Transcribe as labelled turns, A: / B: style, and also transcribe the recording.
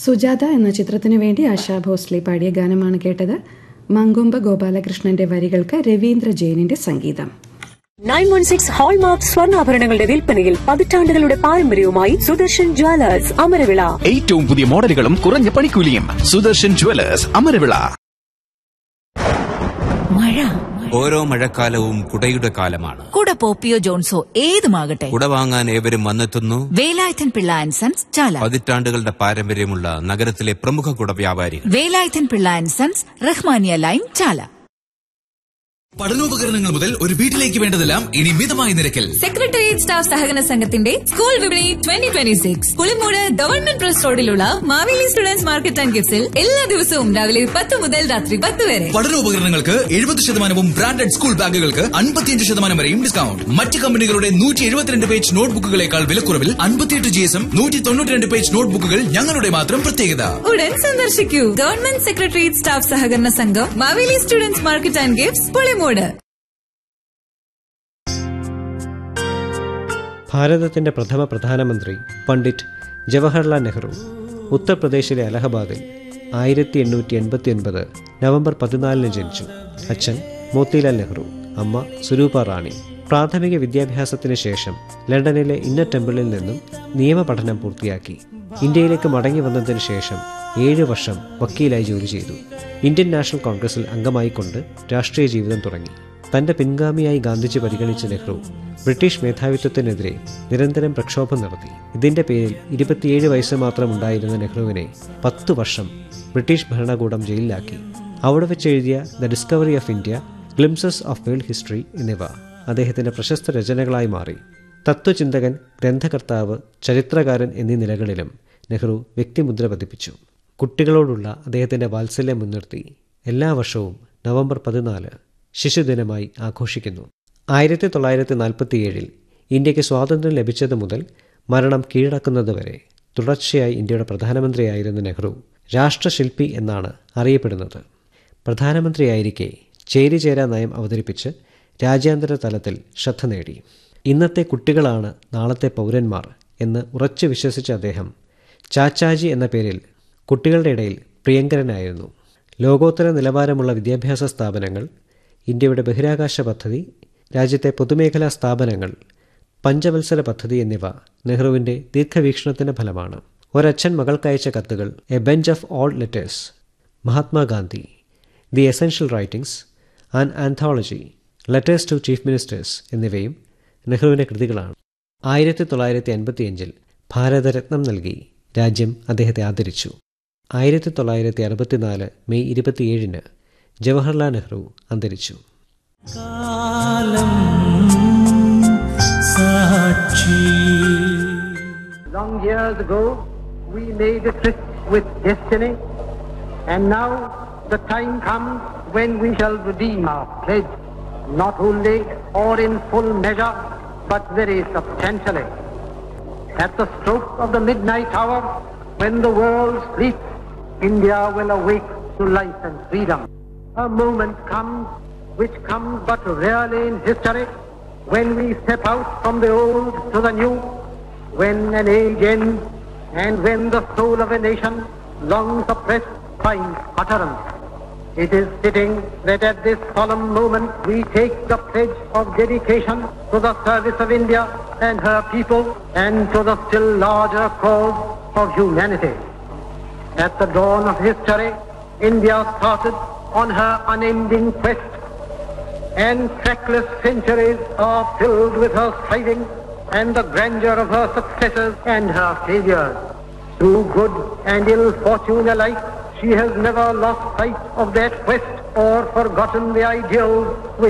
A: സുജാത എന്ന ചിത്രത്തിനു വേണ്ടി ആശാ ഭോസ്ലെ പാടിയ ഗാനമാണ് കേട്ടത് മങ്കൊമ്പ് ഗോപാലകൃഷ്ണന്റെ വരികൾക്ക് രവീന്ദ്ര ജെയിനിന്റെ സംഗീതം
B: നയൻ വൺ സിക്സ് ഹോൾമാർക്ക് സ്വർണ്ണാഭരണങ്ങളുടെ വിൽപ്പനയിൽ പതിറ്റാണ്ടുകളുടെ പാരമ്പര്യവുമായി സുദർശൻ ജ്വല്ലേഴ്സ് അമരവിള
C: ഏറ്റവും പുതിയ മോഡലുകളും കുറഞ്ഞ പണിക്കൂലിയും സുദർശൻ ജുവലേഴ്സ് അമരവിള
D: മഴ
E: ഓരോ മഴക്കാലവും കുടയുടെ കാലമാണ്
D: കുട പോപ്പിയോ ജോൺസോ ഏതുമാകട്ടെ
E: കുട വാങ്ങാൻ ഏവരും വന്നെത്തുന്നു
D: വേലായുധൻ പിള്ള ആൻഡ് സൺസ് ചാല
E: പതിറ്റാണ്ടുകളുടെ പാരമ്പര്യമുള്ള നഗരത്തിലെ പ്രമുഖ കുട വ്യാപാരികൾ
D: Velayudhan Pillai and sons Rahmania line Chala
F: പഠനോപകരണങ്ങൾ മുതൽ ഒരു വീട്ടിലേക്ക് വേണ്ടതെല്ലാം ഇനി മിതമായ നിരക്കിൽ
G: സെക്രട്ടേറിയറ്റ് സ്റ്റാഫ് സഹകരണ സംഘത്തിന്റെ സ്കൂൾ വിപണി twenty twenty six Pulimood government trust റോഡിലുള്ള മാവേലി സ്റ്റുഡൻസ് മാർക്കറ്റ് ആൻഡ് ഗിഫ്റ്റ്സിൽ എല്ലാ ദിവസവും രാവിലെ പത്ത് മുതൽ രാത്രി പത്ത് വരെ
F: പഠനോപകരണങ്ങൾക്ക് എഴുപത് ശതമാനവും ബ്രാൻഡഡ് സ്കൂൾ ബാഗുകൾക്ക് അൻപത്തിയഞ്ച് ശതമാനം വരെയും ഡിസ്കൗണ്ട് മറ്റ് കമ്പനികളുടെ നൂറ്റി എഴുപത്തിരണ്ട് പേജ് നോട്ട്ബുക്കുകളേക്കാൾ വിലക്കുറവിൽ അൻപത്തിയെട്ട് ജി എസും നൂറ്റി തൊണ്ണൂറ്റിരണ്ട് പേജ് നോട്ട്ബുക്കുകൾ ഞങ്ങളുടെ മാത്രം പ്രത്യേകത
G: ഉടൻ സന്ദർശിക്കൂ ഗവൺമെന്റ് സെക്രട്ടേറിയറ്റ് സ്റ്റാഫ് സഹകരണ സംഘം Maveli students market and gifts Pulimood
H: ഭാരതത്തിന്റെ പ്രഥമ പ്രധാനമന്ത്രി പണ്ഡിറ്റ് ജവഹർലാൽ നെഹ്റു ഉത്തർപ്രദേശിലെ അലഹബാദിൽ ആയിരത്തി എണ്ണൂറ്റി എൺപത്തി ഒൻപത് നവംബർ പതിനാലിന് ജനിച്ചു അച്ഛൻ മോത്തിലാൽ നെഹ്റു അമ്മ സുരൂപ റാണി പ്രാഥമിക വിദ്യാഭ്യാസത്തിന് ശേഷം ലണ്ടനിലെ ഇന്നർ ടെമ്പിളിൽ നിന്നും നിയമപഠനം പൂർത്തിയാക്കി ഇന്ത്യയിലേക്ക് മടങ്ങി വന്നതിന് ശേഷം ഏഴ് വർഷം വക്കീലായി ജോലി ചെയ്തു ഇന്ത്യൻ നാഷണൽ കോൺഗ്രസിൽ അംഗമായിക്കൊണ്ട് രാഷ്ട്രീയ ജീവിതം തുടങ്ങി തന്റെ പിൻഗാമിയായി ഗാന്ധിജി പരിഗണിച്ച നെഹ്റു ബ്രിട്ടീഷ് മേധാവിത്വത്തിനെതിരെ നിരന്തരം പ്രക്ഷോഭം നടത്തി ഇതിന്റെ പേരിൽ ഇരുപത്തിയേഴ് വയസ്സ് മാത്രം ഉണ്ടായിരുന്ന നെഹ്റുവിനെ പത്തു വർഷം ബ്രിട്ടീഷ് ഭരണകൂടം ജയിലിലാക്കി അവിടെ വെച്ച് എഴുതിയ the discovery of India glimpses of world history എന്നിവ അദ്ദേഹത്തിന്റെ പ്രശസ്ത രചനകളായി മാറി തത്വചിന്തകൻ ഗ്രന്ഥകർത്താവ് ചരിത്രകാരൻ എന്നീ നിലകളിലും നെഹ്റു വ്യക്തിമുദ്ര പതിപ്പിച്ചു കുട്ടികളോടുള്ള അദ്ദേഹത്തിന്റെ വാത്സല്യം മുൻനിർത്തി എല്ലാ വർഷവും നവംബർ പതിനാല് ശിശുദിനമായി ആഘോഷിക്കുന്നു ആയിരത്തി തൊള്ളായിരത്തി നാൽപ്പത്തിയേഴിൽ ഇന്ത്യക്ക് സ്വാതന്ത്ര്യം ലഭിച്ചത് മുതൽ മരണം കീഴടക്കുന്നതുവരെ തുടർച്ചയായി ഇന്ത്യയുടെ പ്രധാനമന്ത്രിയായിരുന്ന നെഹ്റു രാഷ്ട്രശില്പി എന്നാണ് അറിയപ്പെടുന്നത് പ്രധാനമന്ത്രിയായിരിക്കെ ചേരിചേരാ നയം അവതരിപ്പിച്ച് രാജ്യാന്തര തലത്തിൽ ശ്രദ്ധ നേടി ഇന്നത്തെ കുട്ടികളാണ് നാളത്തെ പൗരന്മാർ എന്ന് ഉറച്ചു വിശ്വസിച്ച അദ്ദേഹം ചാച്ചാജി എന്ന പേരിൽ കുട്ടികളുടെ ഇടയിൽ പ്രിയങ്കരനായിരുന്നു ലോകോത്തര നിലവാരമുള്ള വിദ്യാഭ്യാസ സ്ഥാപനങ്ങൾ ഇന്ത്യയുടെ ബഹിരാകാശ പദ്ധതി രാജ്യത്തെ പൊതുമേഖലാ സ്ഥാപനങ്ങൾ പഞ്ചവത്സര പദ്ധതി എന്നിവ നെഹ്റുവിൻ്റെ ദീർഘവീക്ഷണത്തിൻ്റെ ഫലമാണ് ഒരച്ഛൻ മകൾക്കയച്ച കത്തുകൾ a bunch of old letters Mahatma Gandhi the essential writings and anthology letters to chief ministers എന്നിവയും നെഹ്റുവിൻ്റെ കൃതികളാണ് ആയിരത്തി തൊള്ളായിരത്തി അൻപത്തിയഞ്ചിൽ ഭാരതരത്നം നൽകി രാജ്യം അദ്ദേഹത്തെ ആദരിച്ചു ആയിരത്തി തൊള്ളായിരത്തി അറുപത്തിനാല് മെയ് ഇരുപത്തിയേഴിന് ജവഹർലാൽ നെഹ്റു അന്തരിച്ചു
I: Long years ago, we made a tryst with destiny, and now the time comes when we shall redeem our pledge, not only or in full measure, but very substantially. At the stroke of the midnight hour, when the world sleeps, India will awake to life and freedom. A moment comes which comes but rarely in history, when we step out from the old to the new, when an age ends, and when the soul of a nation, long suppressed, finds utterance. It is fitting that at this solemn moment we take the pledge of dedication to the service of India and her people and to the still larger cause of humanity. At the dawn of history, India started on her unending quest and trackless centuries are filled with her striving and the grandeur of her successes and her failures. Through good and ill fortune alike, she has never lost sight of that quest or forgotten the ideals which